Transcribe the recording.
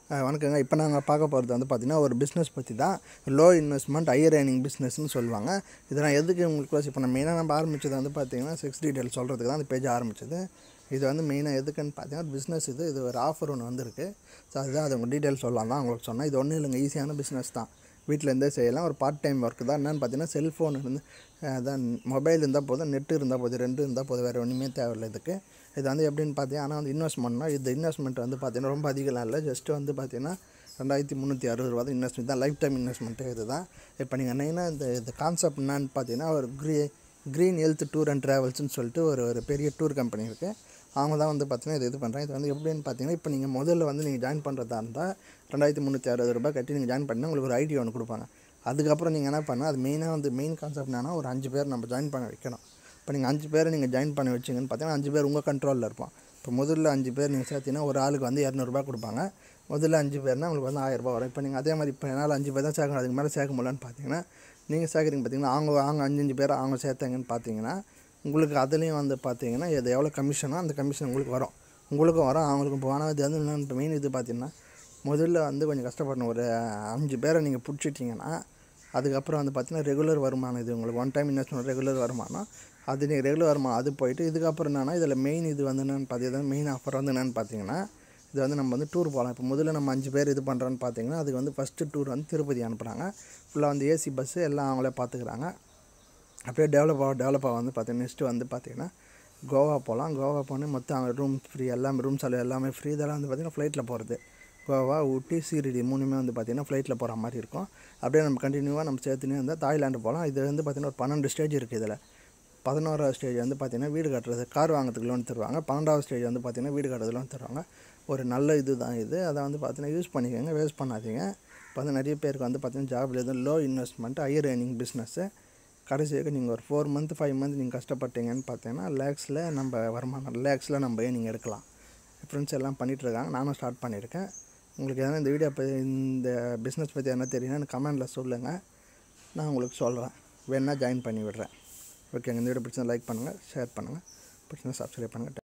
அஹ் வணக்கங்க இப்போ நாங்கள் பார்க்க போகிறது வந்து பார்த்திங்கன்னா ஒரு பிஸ்னஸ் பற்றி தான் லோ இன்வெஸ்ட்மெண்ட் ஹையர் ஏர்னிங் பிஸ்னஸ்னு சொல்லுவாங்க இதெல்லாம் எதுக்கு உங்களுக்கு இப்போ நம்ம மெயினாக நம்ம ஆரம்பிச்சது வந்து பார்த்திங்கன்னா செக்ஸ் டீட்டெயில் சொல்கிறதுக்கு தான் அந்த பேஜ் ஆரம்பிச்சது இது வந்து மெயினாக எதுக்குன்னு பார்த்தீங்கன்னா பிஸ்னஸ் இது இது ஒரு ஆஃபர் ஒன்று வந்திருக்கு ஸோ அதுதான் அது உங்கள் டீட்டெயில் சொல்லலாம் தான் உங்களுக்கு சொன்னேன் இது ஒன்றும் இல்லைங்க ஈஸியான பிஸ்னஸ் தான் வீட்டில் இருந்தே செய்யலாம் ஒரு பார்ட் டைம் ஒர்க் தான் என்னென்னு பார்த்தீங்கன்னா செல்ஃபோன் இருந்து அதான் மொபைல் இருந்தால் போதும் நெட்டு இருந்தால் போதும் ரெண்டு இருந்தால் போதும் வேறு ஒன்றுமே தேவையில்லை இதுக்கு இது வந்து எப்படின்னு பார்த்தீங்கன்னா ஆனால் வந்து இன்வெஸ்ட்மெண்ட்னா இது இன்வெஸ்ட்மெண்ட் வந்து பார்த்தீங்கன்னா ரொம்ப அதிகம்லாம் இல்லை ஜஸ்ட்டு வந்து பார்த்தீங்கன்னா ரெண்டாயிரத்தி முந்நூற்றி அறுபது ரூபா தான் இன்வெஸ்ட்மெண்ட் தான் லைஃப் டைம் இன்வெஸ்ட்மெண்ட்டு இது தான் இப்போ நீங்கள் மெயினாக இந்த இந்த கான்செப்ட் என்னன்னு பார்த்தீங்கன்னா ஒரு க்ரீ க்ரீன் ஹெல்த் டூர் அண்ட் ட்ராவல்ஸ்னு சொல்லிட்டு ஒரு ஒரு பெரிய டூர் கம்பெனி இருக்குது அவங்க தான் வந்து பார்த்தீங்கன்னா இது இது பண்ணுறேன் இது வந்து எப்படின்னு பார்த்தீங்கன்னா இப்போ நீங்கள் முதல்ல வந்து நீங்கள் ஜாயின் பண்ணுறதா இருந்தால் ரெண்டாயிரத்தி முந்நூற்றி அறுபது ரூபாய் கட்டி நீங்கள் ஜாயின் பண்ணால் உங்களுக்கு ஒரு ஐடி ஒன்று கொடுப்பாங்க அதுக்கப்புறம் நீங்கள் என்ன பண்ணால் அது மெயினாக வந்து மெயின் கான்செப்ட் என்னன்னா ஒரு அஞ்சு பேர் நம்ம ஜாயின் பண்ண வைக்கணும் இப்போ நீங்கள் அஞ்சு பேரை நீங்கள் ஜாயின் பண்ண வச்சிங்கன்னு பார்த்தீங்கன்னா அஞ்சு பேர் உங்கள் கண்ட்ரோலில் இருப்போம் இப்போ முதல்ல அஞ்சு பேர் நீங்கள் சேர்த்தீங்கன்னா ஒரு ஆளுக்கு வந்து இரநூறுபா கொடுப்பாங்க முதல்ல அஞ்சு பேர்னா உங்களுக்கு வந்து ஆயிரரூபா வரும் இப்போ நீங்கள் அதே மாதிரி இப்போ என்னால் அஞ்சு பேர் தான் சேர்க்கணும் அதுக்கு மேலே சேர்க்க முடியலன்னு பார்த்தீங்கன்னா நீங்கள் சேர்க்குறீங்க பார்த்தீங்கன்னா அவங்க அவங்க அஞ்சு அஞ்சு பேர் அவங்க சேர்த்தாங்கன்னு பார்த்தீங்கன்னா உங்களுக்கு அதுலேயும் வந்து பார்த்தீங்கன்னா இது எவ்வளோ கமிஷனோ அந்த கமிஷன் உங்களுக்கு வரும் உங்களுக்கும் வரும் அவங்களுக்கும் இப்போ ஆனால் இது வந்து என்னென்னு இப்போ மெயின் இது பார்த்தீங்கன்னா முதல்ல வந்து கொஞ்சம் கஷ்டப்படணும் ஒரு அஞ்சு பேரை நீங்கள் பிடிச்சிட்டிங்கன்னா அதுக்கப்புறம் வந்து பார்த்தீங்கன்னா ரெகுலர் வருமானம் இது உங்களுக்கு ஒன் டைம் இன்வெஸ்ட்மெண்ட் ரெகுலர் வருமானம் அது நீங்கள் ரெகுலர் வருமானம் அது போயிட்டு இதுக்கப்புறம் என்னென்னா இதில் மெயின் இது வந்து என்னென்னு பார்த்தீங்கன்னா மெயின் ஆஃபர் வந்து என்னென்னு பார்த்தீங்கன்னா இது வந்து நம்ம வந்து டூர் போகலாம் இப்போ முதல்ல நம்ம அஞ்சு பேர் இது பண்ணுறோன்னு பார்த்தீங்கன்னா அதுக்கு வந்து ஃபஸ்ட்டு டூர் வந்து திருப்பதி அனுப்புகிறாங்க ஃபுல்லாக வந்து ஏசி பஸ்ஸு எல்லாம் அவங்களே பார்த்துக்குறாங்க அப்படியே டெவலப் ஆக டெவலப் ஆக வந்து பார்த்தீங்கன்னா நெக்ஸ்ட்டு வந்து பார்த்தீங்கன்னா கோவா போகலாம் கோவா போனால் மொத்தம் அங்கே ரூம் ஃப்ரீ எல்லாமே ரூம் செலவு எல்லாமே ஃப்ரீ இதெல்லாம் வந்து பார்த்திங்கன்னா ஃப்ளைட்டில் போகிறது கோவா ஊட்டி சீரடி மூணுமே வந்து பார்த்திங்கன்னா ஃப்ளைட்டில் போகிற மாதிரி இருக்கும் அப்படியே நம்ம கண்டினியூவாக நம்ம சேர்த்துனே இருந்தால் தாய்லாண்டு போகலாம் இது வந்து பார்த்திங்கன்னா ஒரு பன்னெண்டு ஸ்டேஜ் இருக்குது இதில் பதினோராவது ஸ்டேஜ் வந்து பார்த்திங்கன்னா வீடு கட்டுறது கார் வாங்குறதுக்கு லோன் தருவாங்க பன்னெண்டாவது ஸ்டேஜ் வந்து பார்த்திங்கன்னா வீடு கட்டுறது லோன் தருவாங்க ஒரு நல்ல இது தான் இது அதை வந்து பார்த்திங்கன்னா யூஸ் பண்ணிக்கோங்க வேஸ்ட் பண்ணாதீங்க இப்போ வந்து நிறைய பேருக்கு வந்து பார்த்திங்கன்னா ஜாப்ல எதுவும் low investment higher earning business கடைசி வரைக்கும் நீங்கள் ஒரு ஃபோர் மந்த் ஃபைவ் மந்த் நீங்கள் கஷ்டப்பட்டீங்கன்னு பார்த்தீங்கன்னா லேக்ஸில் நம்ம வருமானம் லேக்ஸில் நம்ம ஏர்னிங் எடுக்கலாம் ஃப்ரெண்ட்ஸ் எல்லாம் பண்ணிகிட்ருக்காங்க நானும் ஸ்டார்ட் பண்ணியிருக்கேன் உங்களுக்கு எதனா இந்த வீடியோ பற்றி இந்த பிஸ்னஸ் பற்றி என்ன தெரியும்னா எனக்கு கமெண்டில் சொல்லுங்கள் நான் உங்களுக்கு சொல்கிறேன் வேணால் ஜாயின் பண்ணி விடுறேன் ஓகேங்க இந்த வீடியோ பிடிச்சா லைக் பண்ணுங்கள் ஷேர் பண்ணுங்கள் பிடிச்சா சப்ஸ்கிரைப் பண்ணுங்கள்